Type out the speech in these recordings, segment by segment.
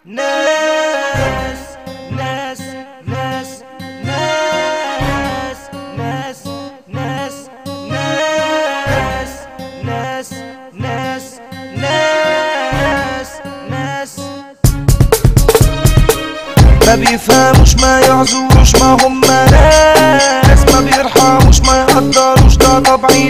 ناس ناس ناس ناس ناس ناس ناس ناس ناس ناس ناس ما بيفهموش ما يعذروش ما هم ناس ما بيرحموش ما يقدروش ده طبعي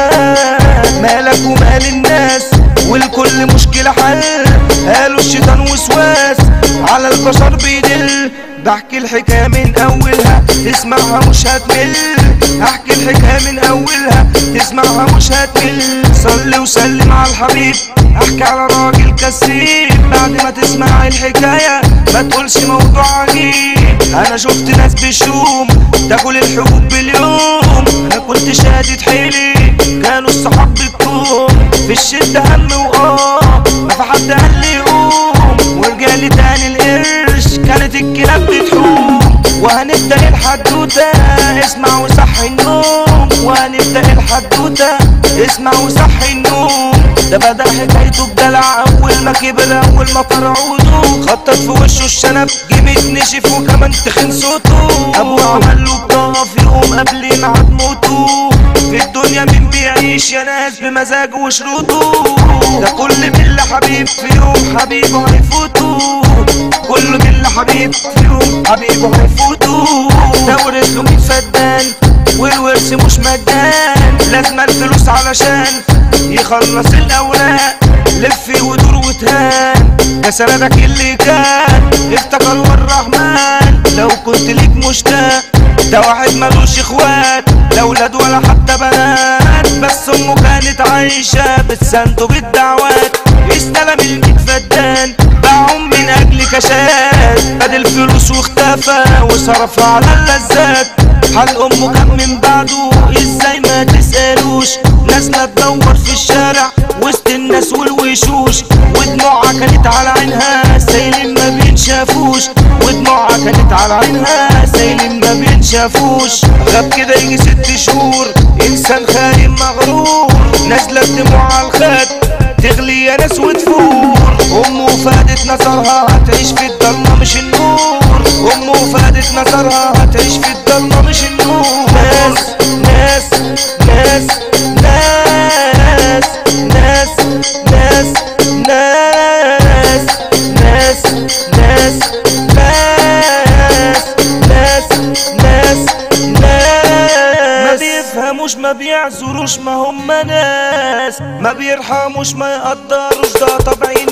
ناس مالك ومال الناس والكل مشكلة حل قالوا الشيطان وسواس على البشر بيدل بحكي الحكاية من أولها تسمعها مش هتمل أحكي الحكاية من أولها تسمعها مش هتمل صلي وسلم على الحبيب أحكي على راجل كسيب بعد ما تسمع الحكاية ما تقولش موضوع عجيب أنا شفت ناس بشوم تاكل الحبوب باليوم أنا كنت شادد حيلي كانوا الصحاب بالكوم في الشدة هم وآه ما في حد قال لي قوم ورجالي تاني القرش كانت الكلاب بتحوم وهنبدأ الحدوتة اسمع وصحي النوم وهنبدأ الحدوتة اسمع وصحي النوم ده بدأ حكايته بدلع أول ما كبر أول ما طلع عوده خطط في وشه الشنب جيمت نشف وكمان تخن صوته أبوه عمل له بطاقة في يوم قبل ميعاد موته في الدنيا مين بيعيش يا ناس بمزاجه وشروطه ده كل من اللي حبيب في يوم حبيبه هيفوته كل من اللي حبيب في يوم حبيبه هيفوته ده ورث له مين فدان والورث مش مجان لازم الفلوس علشان يخلص الاوراق لف ودور وتهان ده سندك اللي كان افتكر الرحمن لو كنت ليك مشتاق ده واحد ملوش اخوات لا ولاد ولا حتى بنات بس امه كانت عايشة بتسنده بالدعوات استلم الميت فدان باعهم من اجل كشات بدل فلوس واختفى وصرف على اللذات حال امه كان من بعده ازاي ما تسألوش نازلة تدور في الشارع وسط الناس والوشوش ودموعها كانت على عينها سايلين ما بينشافوش ودموعها كانت على عينها سايلين ما بينشافوش غاب كده يجي ست شهور انسان خاين مغرور نازلة بدموع على الخد تغلي يا ناس وتفور امه فادت نظرها هتعيش في الضلمة مش النور امه فادت نظرها هتعيش في الضلمة مش النور ناس ناس ناس ناس ناس ناس ناس ناس ناس ناس ناس ناس ما بيفهموش ما بيعذروش ما هم ناس ما بيرحموش ما يقدروش ده طبعي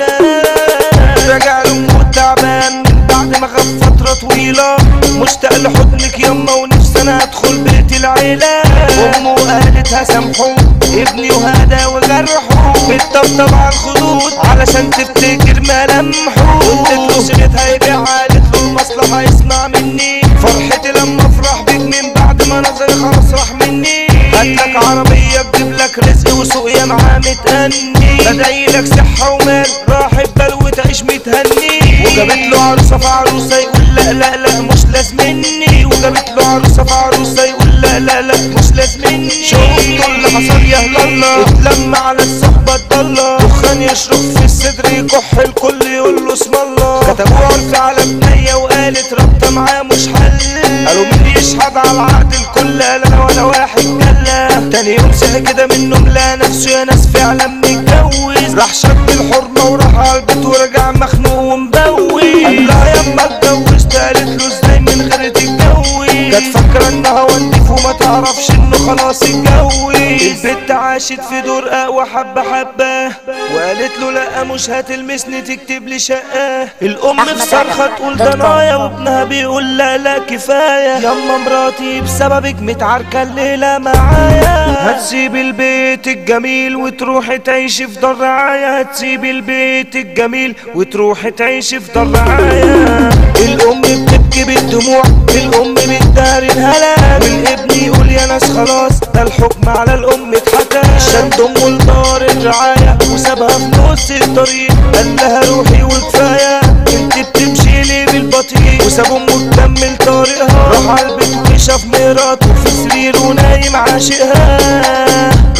ناس راجع لأمه تعبان من بعد ما غاب فترة طويلة مشتاق لحضنك يما ونفسي انا ادخل بيت العيلة امه قالت هسامحه ابني وهذا وجرحه بتطبطب على الخدود علشان تفتكر ملامحه قلت له سيرتها يبيع قالت له المصلحة يسمع مني فرحتي لما افرح بيك من بعد ما نظري خلاص راح مني هاتلك عربية تجيب لك رزق وسوق يا معاه متأني بدعي لك صحة ومال راحة بال وتعيش متهني وجابت له عروسة في عروسة يقول لا لا لا مش لازمني وجابت له عروسة في عروسة يقول لا لا لا مش لازمني شفتوا اللي حصل يا هلالا اتلم على الصحبة الضالة دخان يشرب في الصدر يكح الكل يقول له اسم الله كتبوا عرف على بنية وقالت رابطة معاه مش حل قالوا مين يشهد على العقد الكل قال انا ولا واحد جلة تاني يوم صحي كده من النوم لقى نفسه يا ناس فعلا متجوز راح شد الحرمة وراح على البيت ورجع مخنوق ومبوي قال لها يما اتجوزت قالت له ازاي من غير تتجوز كانت فاكرة انها ونضيف وما تعرفش انه خلاص اتجوز البت عاشت في دور قهوة حبة حبة وقالت له لا مش هتلمسني تكتب لي شقة الام في صرخة تقول ده نايا وابنها بيقول لا لا كفاية يما مراتي بسببك متعاركة الليلة معايا هتسيب البيت الجميل وتروحي تعيشي في دار رعاية هتسيب البيت الجميل وتروحي تعيشي في دار رعاية الام بتبكي بالدموع الام بتدار الهلاك والابن يقول يا ناس خلاص ده الحكم على الام اتحكى شد امه لدار الرعاية وسابها في نص الطريق قال لها روحي وكفاية انت بتمشي ليه بالبطيء وساب امه تكمل طريقها راح على البيت وشاف مراته في سريره نايم عاشقها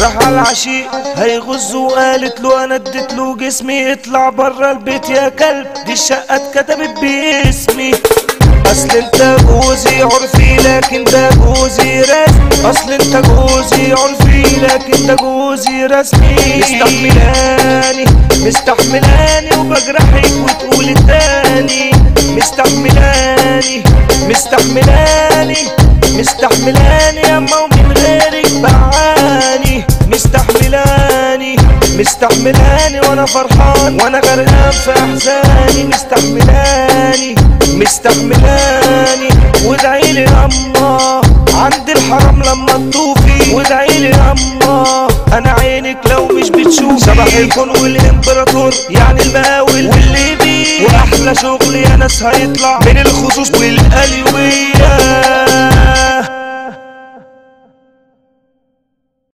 راح على العشيق هيغز وقالت له انا اديت له جسمي اطلع برا البيت يا كلب دي الشقة اتكتبت باسمي اصل انت جوزي عرفي لكن ده جوزي رسمي اصل انت جوزي عرفي لكن ده جوزي رسمي مستحملاني مستحملاني وبجرحك وتقولي تاني مستحملاني مستحملاني مستحملاني ياما ومن غيرك بعاني مستحملاني مستحملاني وانا فرحان وانا غرقان في احزاني مستحملاني مستحملاني وادعيلي يا اما عند الحرم لما تطوفي وادعيلي يا اما انا عينك لو مش بتشوفي شبح الكون والامبراطور يعني المقاول واللي بيه واحلى شغل يا ناس هيطلع من الخصوص والقليوبيه